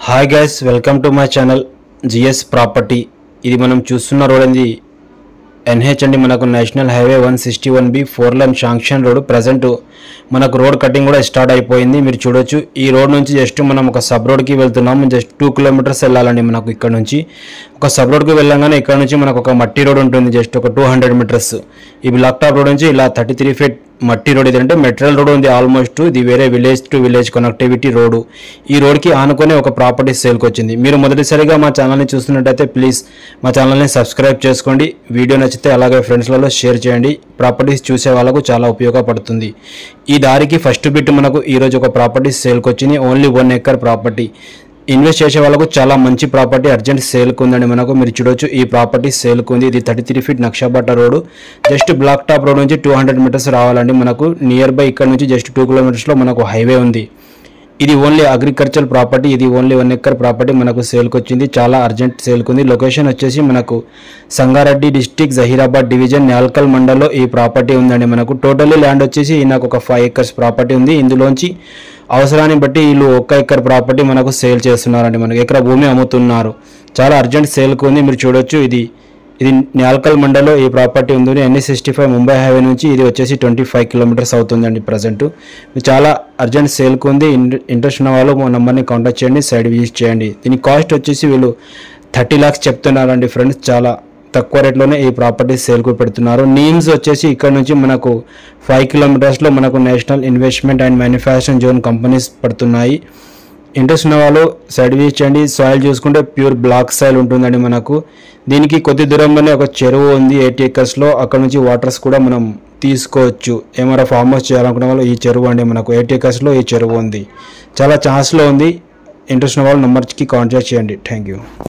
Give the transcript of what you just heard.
hi guys welcome to my channel GS property ఇది మనం చూస్తున్న రోడ్ ఏంది ఎన్హెచ్ అండి మనకు national highway one sixty one B four lane sanction road present మనకు రోడ్ కటింగ్ కూడా స్టార్ట్ అయిపోయింది మీరు చూడొచ్చు ఈ రోడ్ నుంచి జస్ట్ మనం ఒక సబ్ రోడ్కి వెళ్తున్నాము జస్ట్ టూ కిలోమీటర్స్ వెళ్ళాలండి మనకు ఇక్కడ నుంచి ఒక సబ్ రోడ్కి వెళ్ళంగానే ఇక్కడ నుంచి మనకు ఒక మట్టి రోడ్ ఉంటుంది జస్ట్ ఒక టూ హండ్రెడ్ మీటర్స్ ఈ బ్లాక్ టాప్ రోడ్ నుంచి ఇలా థర్టీ త్రీ ఫీట్ మట్టి రోడ్ ఇది అంటే మెట్రల్ రోడ్ ఉంది ఆల్మోస్ట్ ఇది వేరే village to village connectivity road ఈ రోడ్కి ఆనుకొని ఒక ప్రాపర్టీ సేల్కి వచ్చింది మీరు మొదటిసారిగా మా ఛానల్ని చూస్తున్నట్టయితే ప్లీజ్ మా ఛానల్ని సబ్స్క్రైబ్ చేసుకోండి వీడియో నచ్చితే అలాగే ఫ్రెండ్స్లలో షేర్ చేయండి ప్రాపర్టీస్ చూసే వాళ్ళకు చాలా ఉపయోగపడుతుంది ఈ దారికి ఫస్ట్ బిట్ మనకు ఈరోజు ఒక ప్రాపర్టీ సేల్కి వచ్చింది only one acre property invest చేసే వాళ్ళకు చాలా మంచి ప్రాపర్టీ అర్జెంట్ సేల్కి ఉందండి మనకు మీరు చూడొచ్చు ఈ ప్రాపర్టీ సేల్కి ఉంది ఇది థర్టీ త్రీ ఫీట్ నక్షాబట్ట road just black top road నుంచి టూ హండ్రెడ్ మీటర్స్ రావాలండి మనకు నియర్ బై ఇక్కడ నుంచి జస్ట్ టూ కిలోమీటర్స్లో మనకు హైవే ఉంది ఇది ఓన్లీ అగ్రికల్చర్ ప్రాపర్టీ ఇది ఓన్లీ వన్ ఎక్కర్ ప్రాపర్టీ మనకు సేల్కి వచ్చింది చాలా అర్జెంట్ సేల్కి ఉంది లొకేషన్ వచ్చేసి మనకు సంగారెడ్డి డిస్టిక్ జహీరాబాద్ డివిజన్ నాల్కల్ మండల్లో ఈ ప్రాపర్టీ ఉందండి మనకు టోటల్లీ ల్యాండ్ వచ్చేసి నాకు ఒక ఫైవ్ ఎకర్స్ ప్రాపర్టీ ఉంది ఇందులోంచి అవసరాన్ని బట్టి వీళ్ళు ఒక్క ఎకర్ ప్రాపర్టీ మనకు సేల్ చేస్తున్నారండి మనకు ఎకర భూమి అమ్ముతున్నారు చాలా అర్జెంట్ సేల్కి ఉంది మీరు చూడొచ్చు ఇది ఇది న్యాల్కల్ మండల్లో ఈ ప్రాపర్టీ ఉంది NS sixty five Mumbai highway నుంచి ఇది వచ్చేసి ట్వంటీ ఫైవ్ కిలోమీటర్స్ అవుతుందండి ప్రజెంట్ ఇది చాలా అర్జెంట్ సేల్కి ఉంది ఇన్- ఇంట్రెస్ట్ ఉన్న వాళ్ళు మా నెంబర్ని కాంటాక్ట్ చేయండి సైడ్ విజిట్ చేయండి దీని కాస్ట్ వచ్చేసి వీళ్ళు థర్టీ ల్యాక్స్ చెప్తున్నారండి ఫ్రెండ్స్ చాలా తక్కువ రేట్లోనే ఈ ప్రాపర్టీ సేల్కు పెడుతున్నారు నీమ్స్ వచ్చేసి ఇక్కడ నుంచి మనకు ఫైవ్ కిలోమీటర్స్లో మనకు national investment and manufacturing zone companies పడుతున్నాయి ఇంట్రెస్ట్ ఉన్న వాళ్ళు సైడ్ వ్యూస్ చేయండి సాయిల్ చూసుకుంటే ప్యూర్ బ్లాక్ సాయిల్ ఉంటుందండి మనకు దీనికి కొద్ది దూరంలోనే ఒక చెరువు ఉంది ఎయిటీ ఎకర్స్లో అక్కడ నుంచి వాటర్స్ కూడా మనం తీసుకోవచ్చు ఏమైనా ఫామ్ హౌస్ చేయాలనుకున్న వాళ్ళు ఈ చెరువు అండి మనకు ఎయిటీ ఎకర్స్లో ఈ చెరువు ఉంది చాలా ఛాన్స్లో ఉంది ఇంట్రెస్ట్ ఉన్న వాళ్ళు నెంబర్కి కాంటాక్ట్ చేయండి థ్యాంక్ యూ